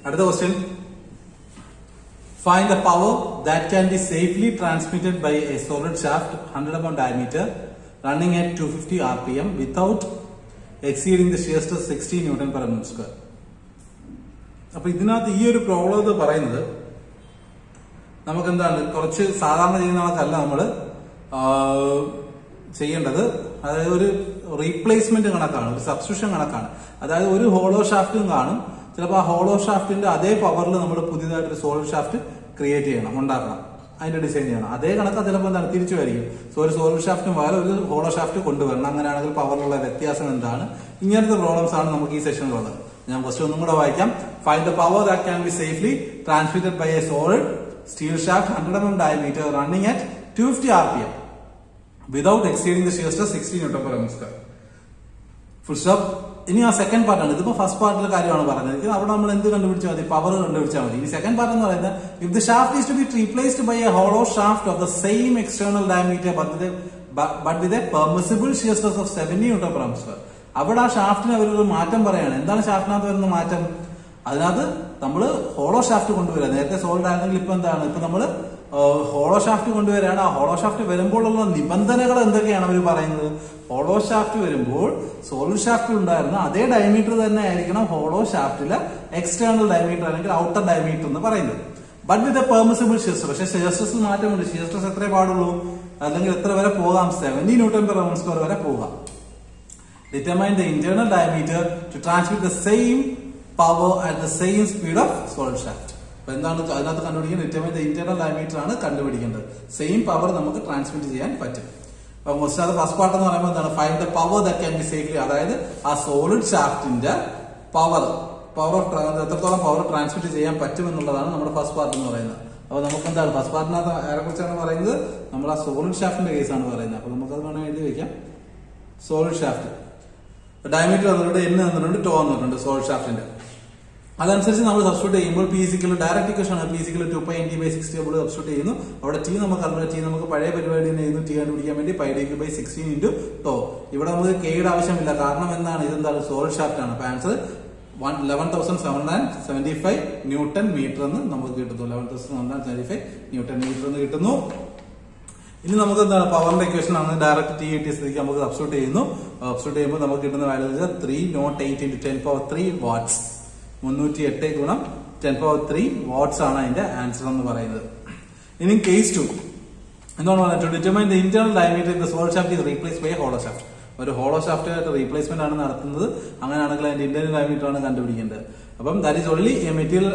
അടുത്ത question Find the power that can be safely transmitted by a solid shaft 100 mm diameter running at 250 rpm without exceeding the shear stress 60 Newton per mm square. അപ്പൊ ഇതിനകത്ത് ഈ ഒരു problem എന്ന് പറയുന്നത് നമുക്ക് എന്താണ് കുറച്ച് സാധാരണ ചെയ്യുന്ന കണക്കല്ല നമ്മള് ആ, ചെയ്യേണ്ടത് അതായത് ഒരു റീപ്ലേസ്മെന്റ് കണക്കാണ് ഒരു സബ്സ്റ്റിറ്റ്യൂഷൻ കണക്കാണ് അതായത് ഒരു ഹോളോ ഷാഫ്റ്റും കാണും ചിലപ്പോൾ ആ ഹോളോ ഷാഫ്റ്റിന്റെ അതേ പവറിൽ നമ്മൾ പുതിയതായിട്ട് ഒരു സോളിഡ് ഷാഫ്റ്റ് ക്രിയേറ്റ് ചെയ്യണം ഉണ്ടാക്കണം അതിന്റെ ഡിസൈൻ ചെയ്യണം അതേ കണക്ക് ചിലപ്പോൾ എന്താണ് തിരിച്ചു വരികയും സോ ഒരു സോളിഡ് ഷാഫ്റ്റിന് പകരം ഒരു ഹോളോ ഷാഫ്റ്റ് കൊണ്ടുവരണം അങ്ങനെയാണെങ്കിൽ പവറിലുള്ള വ്യത്യാസം എന്താണ് ഇങ്ങനത്തെ പ്രോബ്ലംസ് ആണ് നമുക്ക് ഈ സെഷനിലുള്ളത് ഞാൻ ക്വസ്റ്റ്യൻ ഒന്നും കൂടെ വായിക്കാം find the power that can be safely transmitted by a solid steel shaft hundred M M diameter running at two fifty R P M without exceeding the shear stress sixty newton per M square full stop ഇനി ആ second പാർട്ടാണ് ഇതിപ്പോ first പാർട്ടിലെ കാര്യമാണ് പറഞ്ഞത് ഇത് അവിടെ നമ്മൾ എന്ത് കണ്ടുപിടിച്ചാൽ മതി പവർ കണ്ടുപിടിച്ചാൽ മതി ഈ സെക്കൻഡ് പാർട്ട് എന്ന് പറയുന്നത് if the shaft is to be replaced by a hollow shaft of the same external diameter but with a permissible shear stress of seventy newton per M square അവിടെ ആ ഷാഫ്റ്റിന് അവരൊരു മാറ്റം പറയാണ് എന്താണ് ഷാഫ്റ്റിനകത്ത് വരുന്ന മാറ്റം അതിനകത്ത് നമ്മൾ ഹോളോ ഷാഫ്റ്റ് കൊണ്ടുവരിക നേരത്തെ സോൾഡ് ആണെങ്കിൽ ഇപ്പൊ എന്താണ് ഇപ്പൊ നമ്മള് ഹോളോ ഷാഫ്റ്റ് കൊണ്ടുവരികയാണ് ആ ഹോളോ ഷാഫ്റ്റ് വരുമ്പോഴുള്ള നിബന്ധനകൾ എന്തൊക്കെയാണ് അവർ പറയുന്നത് ഹോളോ ഷാഫ്റ്റ് വരുമ്പോൾ സോളിഡ് ഷാഫ്റ്റ് ഉണ്ടായിരുന്ന അതേ ഡയമീറ്റർ തന്നെ ആയിരിക്കണം ഹോളോ ഷാഫ്റ്റിലെ എക്സ്റ്റേണൽ ഡയമീറ്റർ അല്ലെങ്കിൽ ഔട്ടർ ഡയമീറ്റർ എന്ന് പറയുന്നത് but with a permissible shear പക്ഷേ ഷിയർ സ്ട്രെസ് മാറ്റമുണ്ട് ഷിയർ സ്ട്രെസ് എത്രേ പാടുള്ളൂ അല്ലെങ്കിൽ എത്ര വരെ പോകാം seventy newton per M square വരെ പോകാം determine the internal diameter to transmit the same power at the same speed of solid shaft. അപ്പൊ എന്താണ് അതിനകത്ത് കണ്ടുപിടിക്കുന്നത് ഡിറ്റർമൈൻ ദ ഇന്റർണൽ ഡയമീറ്റർ ആണ് കണ്ടുപിടിക്കേണ്ടത് സെയിം പവർ നമുക്ക് ട്രാൻസ്മിറ്റ് ചെയ്യാൻ പറ്റും അപ്പൊ മോസ്റ്റ് അത് ഫസ്റ്റ് പാർട്ട് എന്ന് പറയുമ്പോൾ എന്താണ് find the power the can be safely അതായത് ആ സോളിഡ് ഷാഫ്റ്റിന്റെ പവർ പവർ ഓഫ് എത്രത്തോളം പവർ ട്രാൻസ്മിറ്റ് ചെയ്യാൻ പറ്റും എന്നുള്ളതാണ് നമ്മുടെ ഫസ്റ്റ് പാർട്ട് എന്ന് പറയുന്നത് അപ്പൊ നമുക്ക് എന്താണ് ഫസ്റ്റ് പാർട്ടിനകത്ത് ആരെ കുറിച്ചാണ് പറയുന്നത് നമ്മൾ ആ സോളിഡ് ഷാഫ്റ്റിന്റെ കേസാണ് പറയുന്നത് അപ്പൊ നമുക്കത് വേണമെങ്കിൽ എഴുതി വെക്കാം സോളിഡ് ഷാഫ്റ്റ് ഡയമീറ്റർ തന്നിട്ടുണ്ട് എൻ തന്നിട്ടുണ്ട് ടോ തന്നിട്ടുണ്ട് സോളിഡ് ഷാഫ്റ്റിന്റെ അതനുസരിച്ച് നമ്മൾ സബ്സ്റ്റിറ്റ്യൂട്ട് ചെയ്യുമ്പോൾ പി സിക്കൽ ഡയറക്ട് ഇക്വേഷൻ ആണ് പി സിക്കൽ two pi N T by sixty നമ്മൾ സബ്സ്റ്റിറ്റ്യൂട്ട് ചെയ്യുന്നു അവിടെ ടി നമുക്ക് അറിഞ്ഞ ടി നമുക്ക് പഴയ പരിപാടി തന്നെ ചെയ്യുന്നു ടി കണ്ടുപിടിക്കാൻ വേണ്ടി pi D by sixteen into tau ഇവിടെ നമുക്ക് കെയുടെ ആവശ്യമില്ല കാരണം എന്താണ് ഇതെന്താണ് സോളിഡ് ഷാഫ്റ്റ് ആണ് അപ്പൊ answer one eleven thousand seven hundred seventy five newton metre എന്ന് നമുക്ക് കിട്ടുന്നു eleven thousand seven hundred seventy five newton metre എന്ന് കിട്ടുന്നു ഇനി നമുക്ക് എന്താണ് പവറിന്റെ ഇക്വേഷൻ ആണ് ഡയറക്റ്റ് ടി കിട്ടിയ സ്ഥിതിക്ക് നമുക്ക് സബ്സ്റ്റിറ്റ്യൂട്ട് ചെയ്യുന്നു സബ്സ്റ്റിറ്റ്യൂട്ട് ചെയ്യുമ്പോൾ നമുക്ക് കിട്ടുന്ന വാല്യൂ എന്ന് വെച്ചാൽ three nought eight into ten power three watts മുന്നൂറ്റി എട്ട് ഗുണം ടെൻ പവർ ത്രീ വാട്ട്സ് ആണ് അതിന്റെ ആൻസർ എന്ന് പറയുന്നത് ഇനി കേസ് ടു എന്താണ് പറയുന്നത് to determine the internal diameter in the solid shaft is replace by hollow shaft ഒരു ഹോളോ ഷാഫ്റ്റ് ആയിട്ട് റീപ്ലേസ്മെന്റ് ആണ് നടത്തുന്നത് അങ്ങനെയാണെങ്കിൽ അതിന്റെ ഇന്റർണൽ ഡയമീറ്റർ ആണ് കണ്ടുപിടിക്കേണ്ടത് അപ്പം that is only a material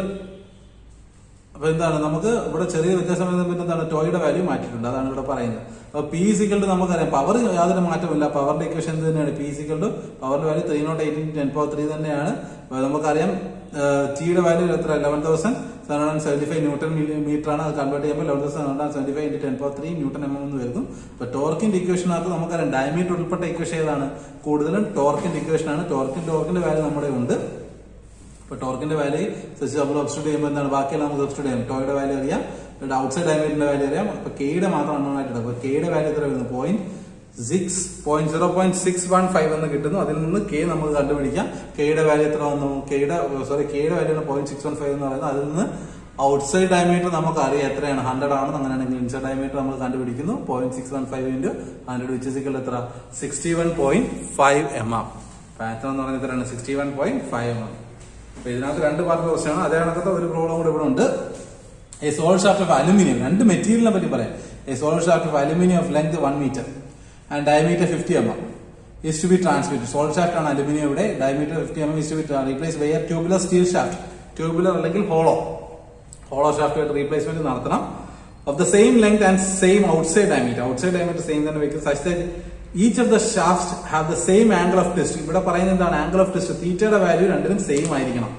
അപ്പൊ എന്താണ് നമുക്ക് ഇവിടെ ചെറിയ വ്യത്യാസം വരുന്നത് പിന്നെ എന്താണ് ടോയുടെ വാല്യൂ മാറ്റിയിട്ടുണ്ട് അതാണ് ഇവിടെ പറയുന്നത് അപ്പൊ പി സിക്കളുടെ നമുക്കറിയാം പവർ യാതൊരു മാറ്റമില്ല പവറിന്റെ ഇക്വേഷൻ തന്നെയാണ് പി സിക്കളുടെ പവറിന്റെ value three nought eighteen ten power three തന്നെയാണ് അപ്പൊ നമുക്കറിയാം ടിയുടെ വാല്യൂ എത്ര eleven thousand seven hundred seventy five newton metre ആണ് അത് കൺവേർട്ട് ചെയ്യുമ്പോൾ eleven thousand hundred seventy five into ten power three newton M M എന്ന് വരുന്നു അപ്പൊ ടോർക്കിന്റെ ഇക്വേഷനകത്ത് നമുക്കറിയാം ഡയമീറ്റർ ഉൾപ്പെട്ട ഇക്വേഷൻ ഏതാണ് കൂടുതലും ടോർക്കിന്റെ ഇക്വേഷൻ ആണ് ടോർക്കിന്റെ ടോർക്കിന്റെ വാല്യൂ നമ്മുടെ ഉണ്ട് ഇപ്പൊ ടോർക്കിന്റെ വാല്യൂ നമ്മൾ സബ്സ്റ്റിറ്റ്യൂട്ട് ചെയ്യുമ്പോൾ എന്താണ് ബാക്കിയെല്ലാം നമുക്ക് സബ്സ്റ്റിറ്റ്യൂട്ട് ചെയ്യാം ടോയുടെ വാല്യൂ അറിയാം ഔട്ട്സൈഡ് ഡയമീറ്ററിന്റെ വാല്യൂ അറിയാം അപ്പൊ കെയുടെ മാത്രം അണ്ണായിട്ട് അപ്പൊ കെയുടെ വാല്യൂ എത്ര വരുന്നു point six point zero point six one five എന്ന് കിട്ടുന്നു അതിൽ നിന്ന് കെ നമുക്ക് കണ്ടുപിടിക്കാം കെയുടെ വാല്യൂ എത്ര വന്നു കെയുടെ സോറി കെയുടെ value point six one five എന്ന് പറയുന്നത് അതിൽ നിന്ന് ഔട്ട്സൈഡ് ഡയമീറ്റർ നമുക്ക് അറിയാം എത്രയാണ് ഹൺഡ്രഡ് ആണ് അങ്ങനെയാണെങ്കിൽ ഇൻസൈഡ് ഡയമീറ്റർ നമ്മൾ കണ്ടുപിടിക്കുന്നു point six one five into hundred which എത്ര sixty one point five M M pattern എന്ന് പറയുന്നത് എത്രയാണ് sixty one point five M M അപ്പൊ ഇതിനകത്ത് രണ്ട് പാർട്ട് ക്വസ്റ്റ്യാണ് അതേ കണക്കത്തെ ഒരു പ്രോബ്ലം കൂടെ ഇവിടെ ഉണ്ട് a solid shaft of aluminium രണ്ട് മെറ്റീരിയലിനെ പറ്റി പറയാം a solid shaft of aluminium of length one metre and diameter fifty M M is to be transmitted solid shaft ആണ് അലുമിനിയം ഇവിടെ diameter fifty M M is to be replace by a tubular steel shaft tubular അല്ലെങ്കിൽ hollow hollow shaft ആയിട്ട് replacement നടത്തണം of the same length and same outside diameter outside diameter same തന്നെ വെക്കും such each of the shaft have the same angle of twist ഇവിടെ പറയുന്നത് എന്താണ് angle of twist തീറ്റയുടെ value രണ്ടിനും സെയിം ആയിരിക്കണം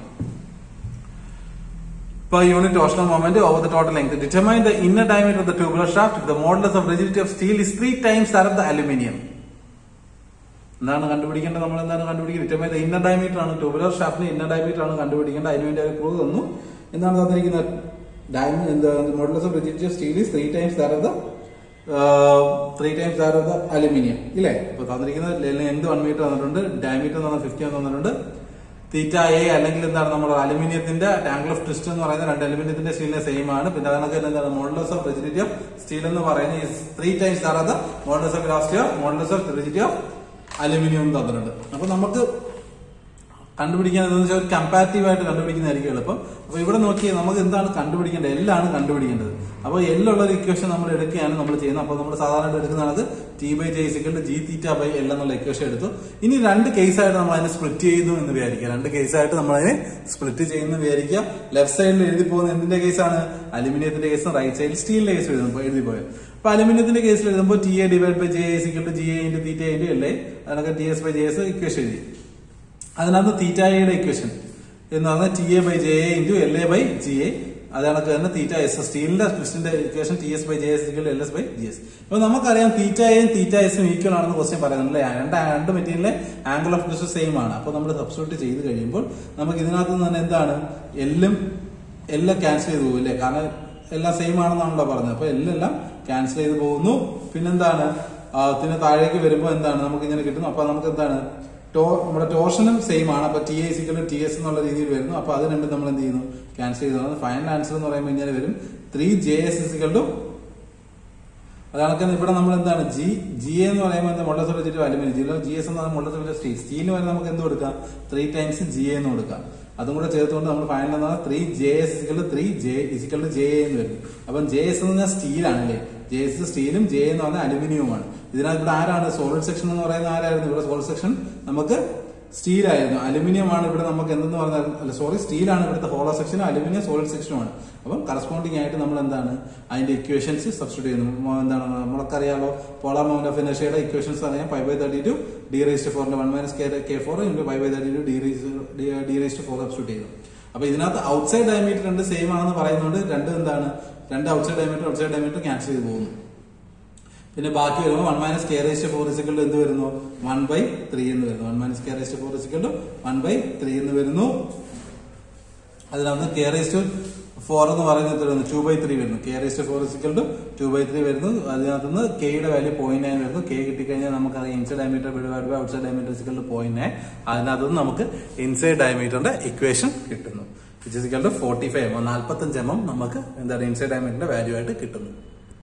per unit torsional moment over the total length. Determine the inner diameter of the tubular shaft if the modulus of rigidity of steel is three times that of the aluminium. എന്താണ് കണ്ടുപിടിക്കേണ്ടത് നമ്മൾ എന്താണ് കണ്ടുപിടിക്കുന്നത് determine inner diameter ആണ് tubular ഷാഫ്റ്റിന് inner diameter ആണ് കണ്ടുപിടിക്കേണ്ടത് അതിനുവേണ്ടി അവർ പ്രൂവ് തന്നു എന്താണ് തന്നിരിക്കുന്നത് modulus of rigidity of steel is three times that of the three times that of the aluminium ഇല്ലേ ഇപ്പൊ തന്നിരിക്കുന്നത് ലെങ്ത് വൺ മീറ്റർ തന്നിട്ടുണ്ട് ഡയമീറ്റർ എന്ന് പറഞ്ഞാൽ ഫിഫ്റ്റി തന്നിട്ടുണ്ട് തീറ്റ എ അല്ലെങ്കിൽ എന്താണ് നമ്മുടെ അലുമിനിയത്തിന്റെ ടാങ്കിൾ ഓഫ് ട്വിസ്റ്റ് എന്ന് പറയുന്ന രണ്ട് അലുമിനിയത്തിന്റെ സ്റ്റീലിന്റെ സെയിം ആണ് പിന്നെ അതൊക്കെ എന്താണ് modulus of rigidity of steel എന്ന് പറയുന്നത് ത്രീ ടൈംസ് തരാത്ത മോഡലസ് ഓഫ് ഗ്രാഫ്റ്റി of modulus of rigidity of aluminium തന്നിട്ടുണ്ട് അപ്പൊ നമുക്ക് കണ്ടുപിടിക്കാൻ എന്താണെന്ന് വെച്ചാൽ ഒരു കമ്പാരിറ്റീവ് ആയിട്ട് കണ്ടുപിടിക്കുന്നതായിരിക്കും എളുപ്പം അപ്പൊ ഇവിടെ നോക്കിയാൽ നമുക്ക് എന്താണ് കണ്ടുപിടിക്കേണ്ടത് എല്ലാണ് കണ്ടുപിടിക്കേണ്ടത് അപ്പോൾ എല്ലുള്ള ഒരു ഇക്വേഷൻ നമ്മൾ എടുക്കുകയാണ് നമ്മൾ ചെയ്യുന്നത് അപ്പോൾ നമ്മൾ സാധാരണ എടുക്കുന്നതാണ് T by J equal G theta by L എന്നുള്ള ഇക്വേഷൻ എടുത്തു ഇനി രണ്ട് കേസായിട്ട് നമ്മൾ അതിനെ സ്പ്ലിറ്റ് ചെയ്യുന്നു എന്ന് വിചാരിക്കുക രണ്ട് കേസായിട്ട് നമ്മൾ അതിനെ സ്പ്ലിറ്റ് ചെയ്യുന്നു വിചാരിക്കുക ലെഫ്റ്റ് സൈഡിൽ എഴുതി പോകുന്ന എന്തിന്റെ കേസാണ് അലുമിനിയത്തിന്റെ കേസും റൈറ്റ് സൈഡിൽ സ്റ്റീലിന്റെ കേസ് എഴുതുമ്പോൾ എഴുതി പോയത് അപ്പൊ അലുമിനിയത്തിന്റെ കേസിൽ എഴുതുമ്പോൾ T A divide by J equal G A into theta into L A അതിനൊക്കെ T S by J S equation എഴുതി അതിനകത്ത് തീറ്റായയുടെ ഇക്വേഷൻ എന്ന് പറഞ്ഞാൽ T A by J A into L A by G A അതാണ് തന്നെ theta S സ്റ്റീലിന്റെ ക്രിസ്റ്റിന്റെ equation T S by J S L S by G S അപ്പൊ നമുക്കറിയാം തീറ്റ എയും തീറ്റ എസും ഈക്വൽ ആണെന്ന് ക്വസ്റ്റ്യൻ പറയുന്നത് അല്ലേ രണ്ട് രണ്ട് മെറ്റീരിയലിലെ ആംഗിൾ ഓഫ് ക്വസ്റ്റ് സെയിം ആണ് അപ്പൊ നമ്മൾ സബ്സ്റ്റിറ്റ്യൂട്ട് ചെയ്ത് കഴിയുമ്പോൾ നമുക്ക് ഇതിനകത്ത് നിന്ന് തന്നെ എന്താണ് എല്ലും എല്ലാം ക്യാൻസൽ ചെയ്ത് പോകും അല്ലേ കാരണം എല്ലാം സെയിം ആണെന്നാണല്ലോ പറഞ്ഞത് അപ്പൊ എല്ലാം ക്യാൻസൽ ചെയ്ത് പോകുന്നു പിന്നെന്താണ് ആ, പിന്നെ താഴേക്ക് വരുമ്പോൾ എന്താണ് നമുക്ക് ഇങ്ങനെ കിട്ടുന്നു അപ്പൊ നമുക്ക് എന്താണ് ടോ നമ്മുടെ ടോർഷനും സെയിം ആണ് അപ്പൊ T A equal T S എന്നുള്ള രീതിയിൽ വരുന്നു അപ്പൊ അത് രണ്ടും നമ്മൾ എന്ത് ചെയ്യുന്നു ക്യാൻസൽ ചെയ്തു ഫൈനൽ ആൻസർ എന്ന് പറയുമ്പോൾ ഇങ്ങനെ വരും three J S equal to അതാണ് ഇവിടെ നമ്മൾ എന്താണ് ജി ജി എന്ന് പറയുമ്പോൾ എന്താ മുള്ള വെച്ചിട്ട് അലുമിനിയം ജില്ലോ ജി എസ് എന്ന് പറഞ്ഞാൽ മുള്ള വെച്ചിട്ട് സ്റ്റീൽ സ്റ്റീലിന് വരെ നമുക്ക് എന്ത് കൊടുക്കാം ത്രീ ടൈംസ് ജി എന്ന് കൊടുക്കാം അതും കൂടെ ചേർത്തുകൊണ്ട് നമ്മൾ ഫൈനൽ എന്ന് പറഞ്ഞാൽ three J S equal three J equal J എന്ന് വരും അപ്പം ജെ എസ് എന്ന് പറഞ്ഞാൽ സ്റ്റീലാണ് അല്ലേ ജെ എസ് സ്റ്റീലും ജെ എന്ന് പറഞ്ഞാൽ അലുമിനിയവുമാണ് ഇതിനകത്ത് ഇവിടെ ആരാണ് സോളിഡ് സെക്ഷൻ എന്ന് പറയുന്ന ആരായിരുന്നു ഇവിടെ സോളിഡ് സെക്ഷൻ നമുക്ക് സ്റ്റീൽ ആയിരുന്നു അലുമിനിയം ആണ് ഇവിടെ നമുക്ക് എന്തെന്ന് പറഞ്ഞാൽ അല്ല സോറി സ്റ്റീലാണ് ഇവിടുത്തെ ഹോളോ സെക്ഷനും അലുമിനിയം സോളിഡ് സെക്ഷനുമാണ് അപ്പം കറസ്പോണ്ടിങ് ആയിട്ട് നമ്മൾ എന്താണ് അതിന്റെ ഇക്വേഷൻസ് സബ്സ്റ്റിറ്റ്യൂട്ട് ചെയ്യുന്നു മോ- എന്താണ് നമ്മൾക്കറിയാലോ പോളാർ മൗണ്ട് ഓഫ് ഇനർഷ്യയുടെ ഇക്വേഷൻസ് അറിയാം five by thirty two D raised ഫോറിന്റെ one minus K K four into five by thirty two D D raised four substitute ചെയ്യുന്നു അപ്പൊ ഇതിനകത്ത് ഔട്ട്സൈഡ് ഡയമീറ്റർ രണ്ട് സെയിം ആണെന്ന് പറയുന്നുണ്ട് രണ്ട് എന്താണ് രണ്ട് outside diameter outside diameter cancel ചെയ്ത് പോകുന്നു പിന്നെ ബാക്കി വരുമ്പോൾ one minus K raised four equal എന്ത് വരുന്നു വൺ ബൈ ത്രീ എന്ന് വരുന്നു one minus K raised four equal one by three എന്ന് വരുന്നു അതിനകത്ത് കെ റേസ്റ്റ് ഫോർ എന്ന് പറയുന്നത് വരുന്നു ടു ബൈ ത്രീ വരുന്നു K raised four equal two two by three വരുന്നു അതിനകത്ത് നിന്ന് കെയുടെ വാല്യൂ പോയിന്റ് നയൻ വരുന്നു കെ കിട്ടിക്കഴിഞ്ഞാൽ നമുക്കറിയാം inside diameter divide by outside diameter equal to point nine അതിനകത്ത് നിന്ന് നമുക്ക് ഇൻസൈഡ് ഡയമീറ്ററിന്റെ ഇക്വേഷൻ കിട്ടുന്നു equal to forty five M നാൽപ്പത്തഞ്ച് എം എം നമുക്ക് എന്താണ് ഇൻസൈഡ് ഡയമീറ്ററിന്റെ വാല്യൂ ആയിട്ട് കിട്ടുന്നു